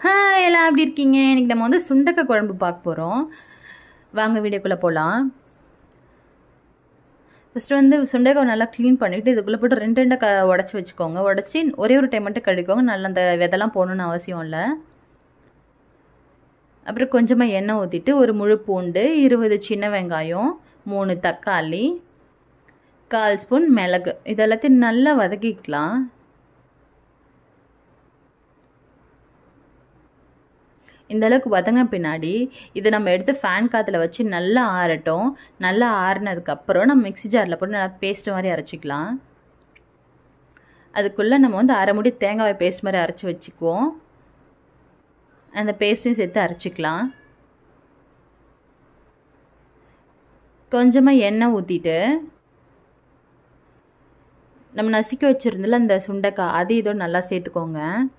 hi எல்லாம் எப்படி இருக்கீங்க இன்னைக்கு நம்ம வந்து சுண்டக்காய் குழம்பு பார்க்க போகிறோம் வாங்க வீடியோக்குள்ளே போகலாம் ஃபஸ்ட்டு வந்து சுண்டைக்காய் நல்லா க்ளீன் பண்ணிவிட்டு இதுக்குள்ளே போட்டு ரெண்டு ரெண்டாக க உடச்சி வச்சுக்கோங்க உடச்சி ஒரே ஒரு டைம் மட்டும் கழிக்கோங்க நல்லா அந்த விதெல்லாம் போகணுன்னு அவசியம் இல்லை அப்புறம் கொஞ்சமாக எண்ணெய் ஊற்றிட்டு ஒரு முழு பூண்டு இருபது சின்ன வெங்காயம் மூணு தக்காளி கால் ஸ்பூன் மிளகு இதெல்லாத்தையும் நல்லா வதக்கிக்கலாம் இந்த அளவுக்கு வதங்க பின்னாடி இதை நம்ம எடுத்து ஃபேன் காற்றுல வச்சு நல்லா ஆறட்டும் நல்லா ஆறுனதுக்கப்புறம் நம்ம மிக்ஸி ஜாரில் போட்டு நல்லா பேஸ்ட் மாதிரி அரைச்சிக்கலாம் அதுக்குள்ளே நம்ம வந்து அரை முடி தேங்காய் பேஸ்ட் மாதிரி அரைச்சி வச்சுக்குவோம் அந்த பேஸ்ட்டையும் சேர்த்து அரைச்சிக்கலாம் கொஞ்சமாக எண்ணெய் ஊற்றிட்டு நம்ம நசுக்கி வச்சுருந்தல அந்த சுண்டைக்காய் அது இதோ நல்லா சேர்த்துக்கோங்க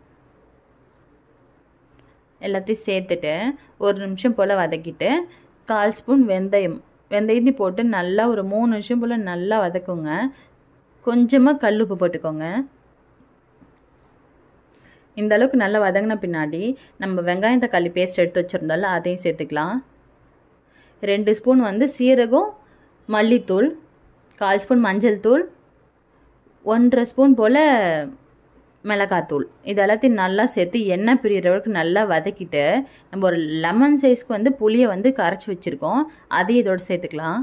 எல்லாத்தையும் சேர்த்துட்டு ஒரு நிமிஷம் போல் வதக்கிட்டு கால் ஸ்பூன் வெந்தயம் வெந்தயத்தையும் போட்டு நல்லா ஒரு மூணு நிமிஷம் போல் நல்லா வதக்குங்க கொஞ்சமாக கல் உப்பு போட்டுக்கோங்க இந்த அளவுக்கு நல்லா வதங்கின பின்னாடி நம்ம வெங்காயம் தக்காளி பேஸ்ட் எடுத்து வச்சுருந்தால அதையும் சேர்த்துக்கலாம் ரெண்டு ஸ்பூன் வந்து சீரகம் மல்லித்தூள் கால் ஸ்பூன் மஞ்சள் தூள் ஒன்றரை ஸ்பூன் போல் மிளகாத்தூள் இது எல்லாத்தையும் நல்லா சேர்த்து எண்ணெய் பிரியிற அளவுக்கு நல்லா வதக்கிட்டு நம்ம ஒரு லெமன் சைஸ்க்கு வந்து புளியை வந்து கரைச்சி வச்சுருக்கோம் அதையும் இதோடு சேர்த்துக்கலாம்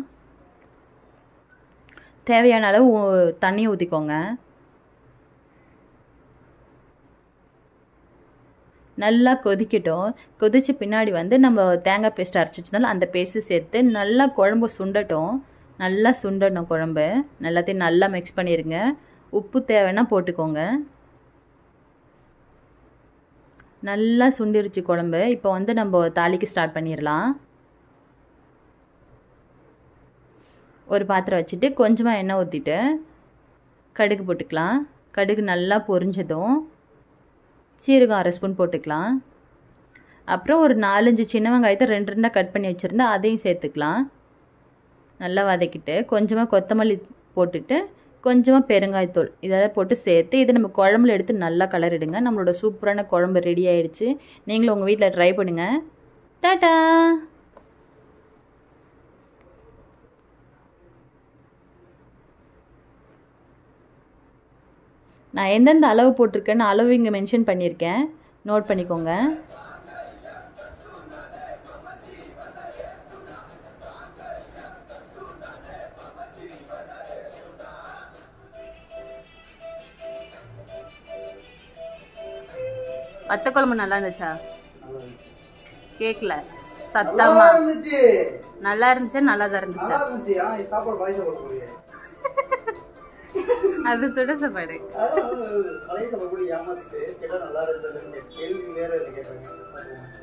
தேவையான அளவு தண்ணி ஊற்றிக்கோங்க நல்லா கொதிக்கட்டும் கொதிச்ச பின்னாடி வந்து நம்ம தேங்காய் பேஸ்ட் அரைச்சி வச்சிருந்தாலும் அந்த பேஸ்ட்டு சேர்த்து நல்லா குழம்பு சுண்டட்டும் நல்லா சுண்டணும் குழம்பு எல்லாத்தையும் நல்லா மிக்ஸ் பண்ணிடுங்க உப்பு தேவைன்னா போட்டுக்கோங்க நல்லா சுண்டிருச்சு குழம்பு இப்போ வந்து நம்ம தாளிக்கு ஸ்டார்ட் பண்ணிடலாம் ஒரு பாத்திரம் வச்சுட்டு கொஞ்சமாக எண்ணெய் ஊற்றிட்டு கடுகு போட்டுக்கலாம் கடுகு நல்லா பொரிஞ்சதும் சீரகம் அரை ஸ்பூன் போட்டுக்கலாம் அப்புறம் ஒரு நாலஞ்சு சின்ன வெங்காயத்தை ரெண்டு ரெண்டாக கட் பண்ணி வச்சுருந்தா அதையும் சேர்த்துக்கலாம் நல்லா வதக்கிட்டு கொஞ்சமாக கொத்தமல்லி போட்டுட்டு கொஞ்சமாக பெருங்காயத்தூள் இதெல்லாம் போட்டு சேர்த்து இதை நம்ம குழம்புல எடுத்து நல்லா கலரிடுங்க நம்மளோட சூப்பரான குழம்பு ரெடி ஆயிடுச்சு நீங்களும் உங்கள் வீட்டில் ட்ரை பண்ணுங்கள் டாட்டா நான் எந்தெந்த அளவு போட்டிருக்கேன்னு அளவு இங்கே மென்ஷன் பண்ணியிருக்கேன் நோட் பண்ணிக்கோங்க வத்த குழம்பு நல்லா இருந்துச்சா கேட்கல சத்தமா இருந்துச்சு நல்லா இருந்துச்சா நல்லா தான் இருந்துச்சா நல்லா இருந்துச்சு ஆனா இது சாப்பாடு பழைய சாப்பாடு போடுங்க அது சுட சாப்பாடு பழைய சாப்பாடு கூட ஏமாத்திட்டு கேட்டா நல்லா இருந்துச்சு கேள்வி வேற இது கேட்பாங்க